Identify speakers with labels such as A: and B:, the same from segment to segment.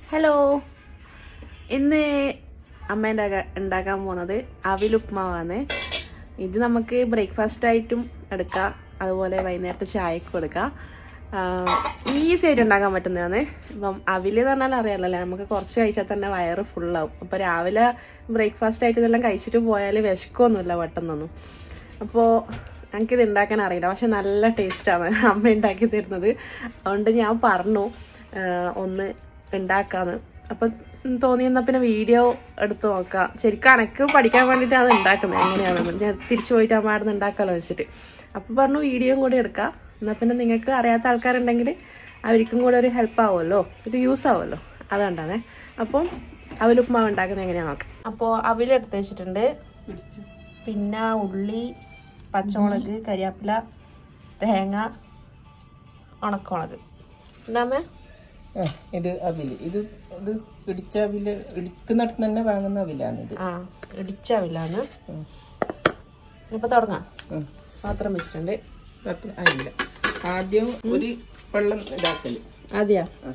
A: Hello ഇന്ന് അമ്മ ഉണ്ടാക്കാ ഉണ്ടാക്കാൻ പോകുന്നത് അവിലുപ്മാവാണ് ഇത് നമുക്ക് ബ്രേക്ക്ഫാസ്റ്റ് ആയിട്ടും എടുക്കാം അതുപോലെ വൈകുന്നേരത്തെ ചായക്കും എടുക്കാം ഈസി ആയിട്ട് ഉണ്ടാക്കാൻ പറ്റുന്നതാണ് ഇപ്പം അവില് എന്ന് പറഞ്ഞാൽ അറിയാലല്ലേ നമുക്ക് കുറച്ച് കഴിച്ചാൽ തന്നെ വയറ് ഫുള്ളാവും അപ്പോൾ രാവിലെ ബ്രേക്ക്ഫാസ്റ്റ് ആയിട്ട് ഇതെല്ലാം കഴിച്ചിട്ട് പോയാൽ വിശക്കൊന്നുമില്ല പെട്ടെന്നൊന്നും അപ്പോൾ എനിക്കിത് ഉണ്ടാക്കാൻ അറിയില്ല പക്ഷെ നല്ല ടേസ്റ്റാണ് അമ്മ ഉണ്ടാക്കി തരുന്നത് അതുകൊണ്ട് ഞാൻ പറഞ്ഞു ആ, ഒന്ന് ഉണ്ടാക്കാന്ന് അപ്പം തോന്നിയെന്നാൽ പിന്നെ വീഡിയോ എടുത്ത് നോക്കാം ശരിക്കും എനക്ക് പഠിക്കാൻ വേണ്ടിയിട്ടാണ് ഉണ്ടാക്കുന്നത് എങ്ങനെയാണെന്ന് ഞാൻ തിരിച്ചു പോയിട്ട് അമ്മായിരുന്നു ഉണ്ടാക്കാമല്ലോ വെച്ചിട്ട് അപ്പം പറഞ്ഞു വീഡിയോയും കൂടി എടുക്കാം എന്നാൽ പിന്നെ നിങ്ങൾക്ക് അറിയാത്ത ആൾക്കാരുണ്ടെങ്കിൽ അവർക്കും കൂടെ ഒരു ഹെൽപ്പ് ആവുമല്ലോ ഒരു യൂസ് ആവുമല്ലോ അതുകൊണ്ടാണേ അപ്പം അവലുപ്മാവ് ഉണ്ടാക്കുന്നത് എങ്ങനെയാണെന്ന് നോക്കാം അപ്പോൾ അവിലെടുത്ത് വെച്ചിട്ടുണ്ട് പിന്നെ ഉള്ളി പച്ചമുളക് കരിയാപ്പില തേങ്ങ ഉണക്കമുളക് എന്നാമേ
B: ആ, ഇത് അവില് ഇത് ഇത് ഇടിച്ച അവില് ഇടിക്കുന്നിടത്ത് തന്നെ വാങ്ങുന്ന അവിലാണ് ഇത്
A: ആ ഇടിച്ച അവിലാണ് ഇപ്പൊ തുടങ്ങാം പാത്രം വെച്ചിട്ടുണ്ട്
B: അത്ര അല്ല ആദ്യം ഒരു വെള്ളം ഇതാക്കല്
A: അതെയാ
B: ആ.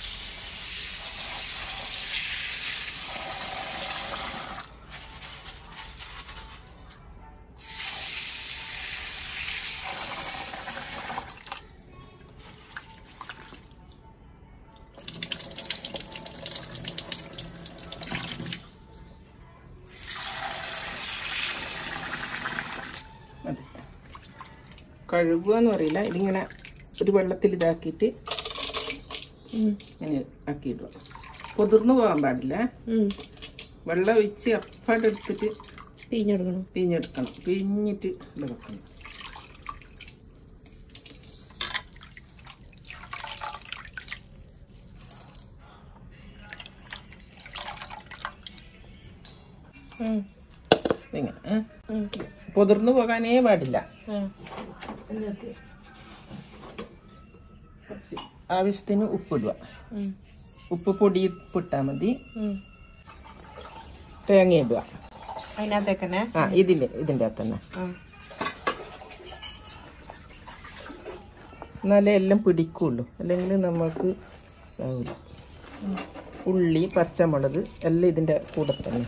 B: മതി കഴുകുക എന്ന് പറയില്ല ഇതിങ്ങനെ ഒരു വെള്ളത്തിൽ ഇതാക്കിയിട്ട് ഇങ്ങനെ ആക്കിയിടുക പൊതിർന്നു പോകാൻ പാടില്ല വെള്ളം ഒഴിച്ച് അപ്പാട് എടുത്തിട്ട്
A: പിഞ്ഞെടുക്കണം
B: പിഴിഞ്ഞെടുക്കണം പിഴിഞ്ഞിട്ട് ഇത് വെക്കണം ഇങ്ങനെ ഏ? പൊതിർന്നു പോകാനേ പാടില്ല കുറച്ച് ആവശ്യത്തിന് ഉപ്പിടുക ഉപ്പ് പൊടി ഇട്ടാൽ മതി തേങ്ങ ഇടുക
A: അതിനകത്തേക്കന്നെ
B: ആ ഇതില് ഇതിൻ്റെ അകത്ത് തന്നെ എന്നാലേ എല്ലാം പിടിക്കുള്ളൂ അല്ലെങ്കിൽ നമ്മൾക്ക് ഇതാവില്ല ഉള്ളി പച്ചമുളക് എല്ലാം ഇതിൻ്റെ കൂടെ തന്നെ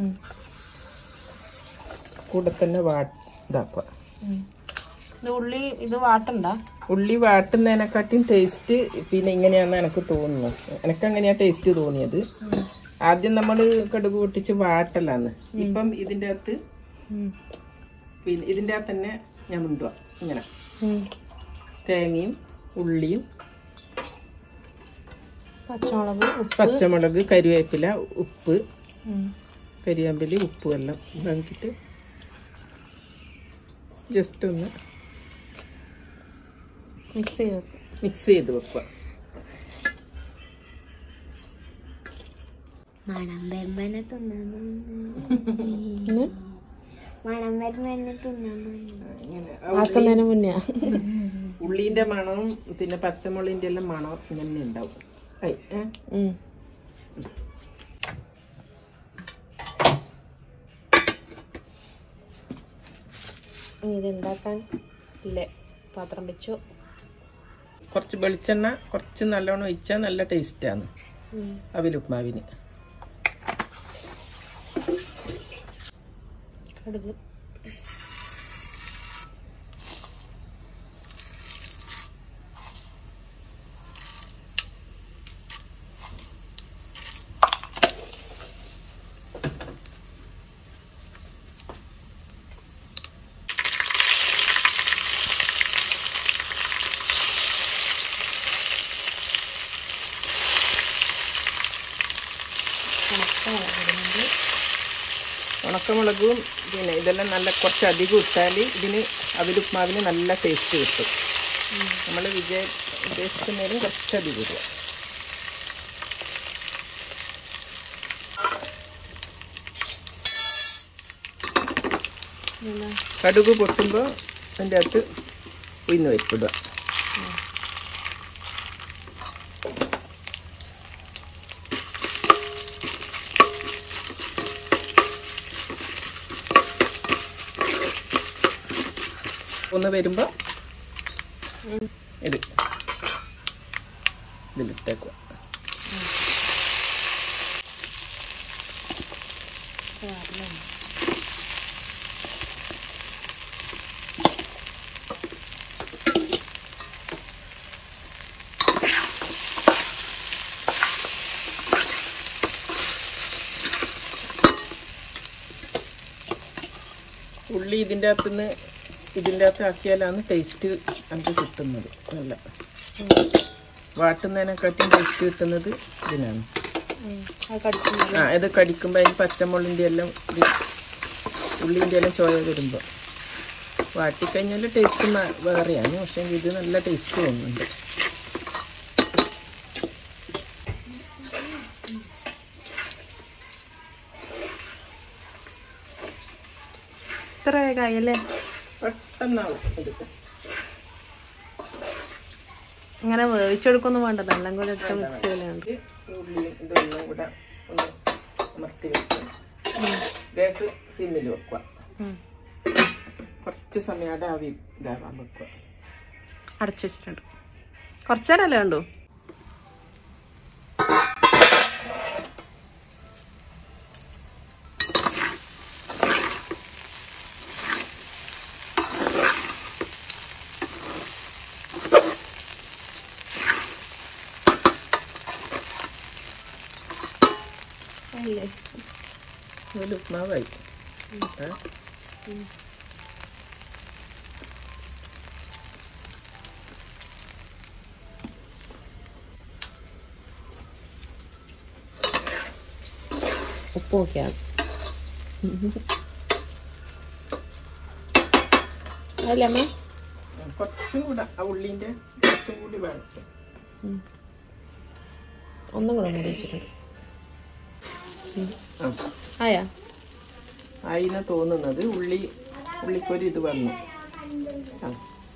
B: കൂടെ തന്നെ വാ ഇതാക്കുക
A: ഇത് ഉള്ളി ഇത് വാട്ടണ്ട
B: ഉള്ളി വാട്ടുന്നതിനെക്കാട്ടിയും ടേസ്റ്റ് പിന്നെ ഇങ്ങനെയാണെന്ന് എനിക്ക് തോന്നുന്നു എനിക്ക് അങ്ങനെയാ ടേസ്റ്റ് തോന്നിയത് ആദ്യം നമ്മൾ കടുക് പൊട്ടിച്ച് വാട്ടലാന്ന് ഇപ്പം ഇതിൻ്റെ അകത്ത് പിന്നെ ഇതിൻ്റെ അകത്ത് തന്നെ ഞാൻ മുണ്ടുക ഇങ്ങനെ തേങ്ങയും ഉള്ളിയും
A: പച്ചമുളക് ഉപ്പ്
B: പച്ചമുളക് കരിവേപ്പില ഉപ്പ് കരിയാമ്പലി ഉപ്പും എല്ലാം ഇതാക്കിയിട്ട് ജസ്റ്റ് ഒന്ന്
A: മിക്സ് ചെയ്ത്
B: മിക്സ് ചെയ്ത് വെക്കുക
C: മണം വരുമ്പനെ തിന്നു മണം വരുമ്പനെ തിന്നു
B: ഇങ്ങനെ
A: ആക്കുന്നതിന് മുന്നേ
B: ഉള്ളീന്റെ മണവും പിന്നെ പച്ചമുളകിന്റെ എല്ലാം മണം ഇങ്ങനെ ഉണ്ടാവും ഐ, ഏ?
A: ഇത് ഉണ്ടാക്കാൻ ഇല്ലേ പാത്രം വെച്ചു
B: കുറച്ച് വെളിച്ചെണ്ണ കുറച്ച് നല്ലോണം ഒഴിച്ചാൽ നല്ല ടേസ്റ്റാണ് അവിലുപ്മാവിന്
A: കടുക്
B: ഉണക്കമുളകും പിന്നെ ഇതെല്ലാം നല്ല കുറച്ച് അധികം ഇട്ടാൽ ഇതിന് അവിലുപ്മാവിന് നല്ല ടേസ്റ്റ് കിട്ടും നമ്മൾ വിജയ ഉദ്ദേശിക്കുന്നതിലും കുറച്ചധികം ഇടുക കടുക് പൊട്ടുമ്പോൾ അതിൻ്റെ അകത്ത് ഉയർന്നു വെച്ചിടുക ഒന്ന് വരുമ്പോൾ ഇത് ഇതിലിട്ടേക്കുക ഉള്ളി ഇതിൻ്റെ അകത്തുനിന്ന് ഇതിൻ്റെ അകത്ത് ആക്കിയാലാണ് ടേസ്റ്റ് നമുക്ക് കിട്ടുന്നത് നല്ല വാട്ടുന്നതിനെക്കാട്ടും ടേസ്റ്റ് കിട്ടുന്നത് ഇതിനാണ്
A: അത് കടിക്കുന്നത്
B: ആ ഇത് കടിക്കുമ്പോൾ അതിന് പച്ചമുള്ളിൻ്റെ എല്ലാം ഇത് ഉള്ളിൻ്റെ എല്ലാം ചോയ വരുമ്പോൾ വാട്ടിക്കഴിഞ്ഞാൽ ടേസ്റ്റ് വേറെയാണ് പക്ഷേ ഇത് നല്ല ടേസ്റ്റ് തോന്നുന്നുണ്ട്
A: ഇത്ര വേഗമായല്ലേ
B: പെട്ടെന്നാവും ഇത്
A: ഇങ്ങനെ വേവിച്ചെടുക്കൊന്നും വേണ്ടല്ലോ എല്ലാം കൂടെ ഇട്ട് മിക്സ് ചെയ്യലുണ്ട്
B: ഇത് ഉള്ളി ഇതൊന്നും കൂടെ ഒന്ന് അമർത്തി വെക്കുക ഗ്യാസ് സിമ്മിൽ വെക്കുക കുറച്ച് സമയം അവിടെ ആവി ഇതാവാൻ വെക്കുക
A: അടച്ചു വെച്ചിട്ടുണ്ട് കുറച്ചേരല്ലേ കണ്ടു അല്ലേ
B: ഒരു ഉപ്മാവായി ഏ?
A: ഉപ്പ് നോക്കിയാണ് അല്ലേ അമ്മേ
B: കുറച്ചും കൂടെ ആ ഉള്ളിൻ്റെ കുറച്ചും കൂടി വേണം
A: ഒന്നും കൂടെ മൂടി വെച്ചിട്ടുണ്ട്
B: ആ
A: ആയാ
B: ആയിന്ന് തോന്നുന്നത് ഉള്ളി ഉള്ളിക്കൊരു ഇത് വന്നു ആ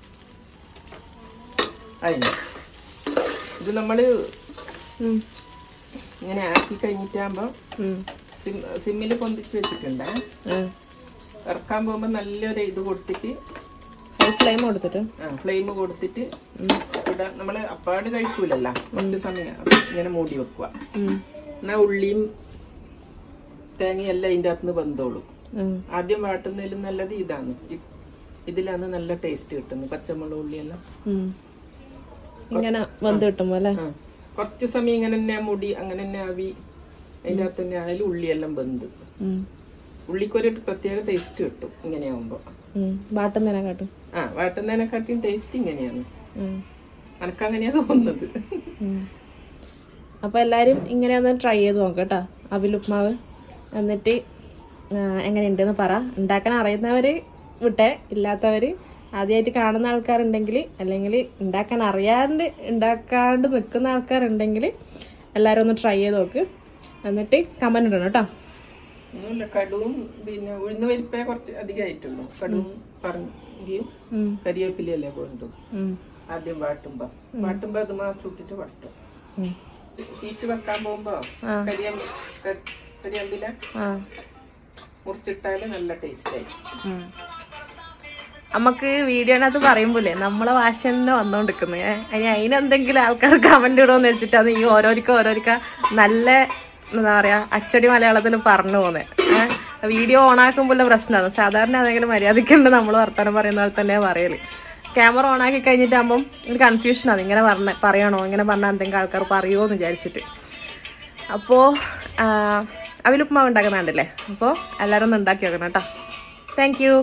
B: അതിന് ഇത് നമ്മൾ
A: ഉം.
B: ഇങ്ങനെ ആക്കി കഴിഞ്ഞിട്ടാകുമ്പോൾ
A: ഉം.
B: സിം സിമ്മിൽ പൊന്തിച്ച് വെച്ചിട്ടുണ്ട്
A: ആ.
B: ഇറക്കാൻ പോകുമ്പോൾ നല്ലൊരു ഇത് കൊടുത്തിട്ട്
A: ഹൈ ഫ്ലെയിം കൊടുത്തിട്ട്
B: ആ ഫ്ലെയിം കൊടുത്തിട്ട്
A: ഉം.
B: ഇവിടെ നമ്മൾ അപ്പാട് കഴിക്കൂലല്ല കുറച്ച് സമയം ഇങ്ങനെ മൂടി വെക്കുക
A: ഉം.
B: എന്നാ ഉള്ളിയും തേങ്ങയെല്ലാം അതിൻ്റെ അകത്തുനിന്ന് വെന്തോളും
A: ഉം.
B: ആദ്യം വാട്ടുന്നതിലും നല്ലത് ഇതാണ് ഇ- ഇതിലാണ് നല്ല ടേസ്റ്റ് കിട്ടുന്നത് പച്ചമുളക് ഉള്ളിയെല്ലാം
A: ഉം. ഇങ്ങനെ വെന്ത് കിട്ടുമ്പോ അല്ലേ
B: ആ കുറച്ച് സമയം ഇങ്ങനെ തന്നെ മുടി അങ്ങനെ തന്നെ ആവി അതിൻ്റെ അകത്ത് തന്നെ ആയാലും ഉള്ളിയെല്ലാം വെന്ത്
A: ഉം.
B: ഉള്ളിക്കൊരു പ്രത്യേക ടേസ്റ്റ് കിട്ടും ഇങ്ങനെയാവുമ്പോൾ
A: ഉം. വാട്ടുന്നതിനെ കാട്ടും
B: ആ വാട്ടുന്നതിനെക്കാട്ടിയും ടേസ്റ്റ് ഇങ്ങനെയാണ്
A: ഉം.
B: എനക്ക് അങ്ങനെയാ തോന്നുന്നത്
A: ഉം. അപ്പൊ എല്ലാരും ഇങ്ങനെ ഒന്ന് ട്രൈ ചെയ്ത് നോക്കട്ടോ അവിലുപ്മാവ് എന്നിട്ട് ആ, എങ്ങനെയുണ്ടെന്ന് പറ ഉണ്ടാക്കാൻ അറിയുന്നവര് വിട്ടെ ഇല്ലാത്തവര് ആദ്യമായിട്ട് കാണുന്ന ആൾക്കാരുണ്ടെങ്കിൽ അല്ലെങ്കിൽ ഉണ്ടാക്കാൻ അറിയാണ്ട് ഉണ്ടാക്കാണ്ട് നിൽക്കുന്ന ആൾക്കാരുണ്ടെങ്കിൽ എല്ലാരും ഒന്ന് ട്രൈ ചെയ്ത് നോക്ക് എന്നിട്ട് കമന്റ് ഇടണം കേട്ടോ
B: ഒന്നുമില്ല കടുവും പിന്നെ ഉഴുന്ന് പരിപ്പേ കുറച്ച് അധികമായിട്ടുള്ളൂ കടുവും പറങ്കിയും
A: ഉം.
B: കരിവേപ്പിലയല്ലേ കൊണ്ടു
A: ഉം.
B: ആദ്യം വാട്ടുമ്പോ വാട്ടുമ്പോ അത് മാത്രം ഇട്ടിട്ട് വട്ടും
A: ഉം.
B: തീച്ച് വെക്കാൻ പോകുമ്പോ
A: ആ.
B: കരിയം ക- കരിയമ്പില
A: ആ
B: മുറിച്ചിട്ടാല് നല്ല ടേസ്റ്റ് ആയി
A: ഉം. നമുക്ക് വീഡിയോനകത്ത് പറയുമ്പോലെ നമ്മളെ ഭാഷ തന്നെ വന്നോണ്ടിരിക്കുന്നത് അതിന് അതിനെന്തെങ്കിലും ആൾക്കാർ കമന്റ് ഇടുമെന്ന് വെച്ചിട്ടാണ് ഈ ഓരോരിക്ക ഓരോരിക്ക നല്ല എന്താ പറയാ അച്ചടി മലയാളത്തിൽ പറഞ്ഞു പോകുന്നത് വീഡിയോ ഓണാക്കുമ്പോഴുള്ള പ്രശ്നമാണ് സാധാരണ ആണെങ്കിലും മര്യാദയ്ക്കുണ്ട് നമ്മൾ വർത്തമാനം പറയുന്ന പോലെ തന്നെ പറയല് ക്യാമറ ഓണാക്കി കഴിഞ്ഞിട്ടാകുമ്പം ഒരു കൺഫ്യൂഷനാണ് ഇങ്ങനെ പറഞ്ഞ പറയണോ ഇങ്ങനെ പറഞ്ഞാൽ എന്തെങ്കിലും ആൾക്കാർ പറയുമോ എന്ന് വിചാരിച്ചിട്ട് അപ്പോൾ അവിലുപ്മാവ് ഉണ്ടാക്കുന്നുണ്ടല്ലേ അപ്പോൾ എല്ലാവരും ഒന്ന് ഉണ്ടാക്കി വെക്കണം കേട്ടോ താങ്ക് യു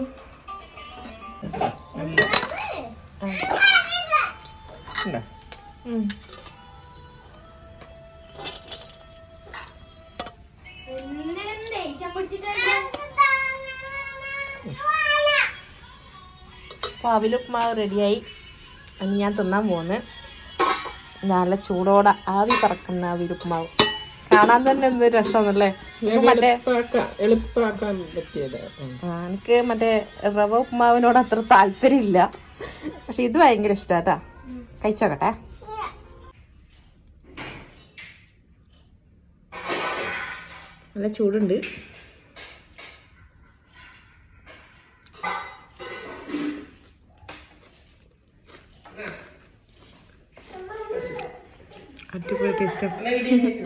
B: ഉണ്ടോ?
A: അപ്പോൾ അവിലുപ്മാവ് റെഡിയായി അത് ഞാൻ തിന്നാൻ പോകുന്നത് നല്ല ചൂടോടെ ആവി പറക്കുന്ന അവിലുപ്മാവ് കാണാൻ തന്നെ എന്ത് രസമാണല്ലേ എനിക്ക് മറ്റേ
B: എളുപ്പാക്കാൻ എളുപ്പാക്കാൻ പറ്റിയത്
A: ആ, എനിക്ക് മറ്റേ റവ ഉപ്മാവിനോട് അത്ര താല്പര്യമില്ല പക്ഷെ ഇത് ഭയങ്കര ഇഷ്ടാട്ടാ കഴിച്ചോക്കട്ടെ നല്ല ചൂടുണ്ട് അടിപൊളി ടേസ്റ്റ്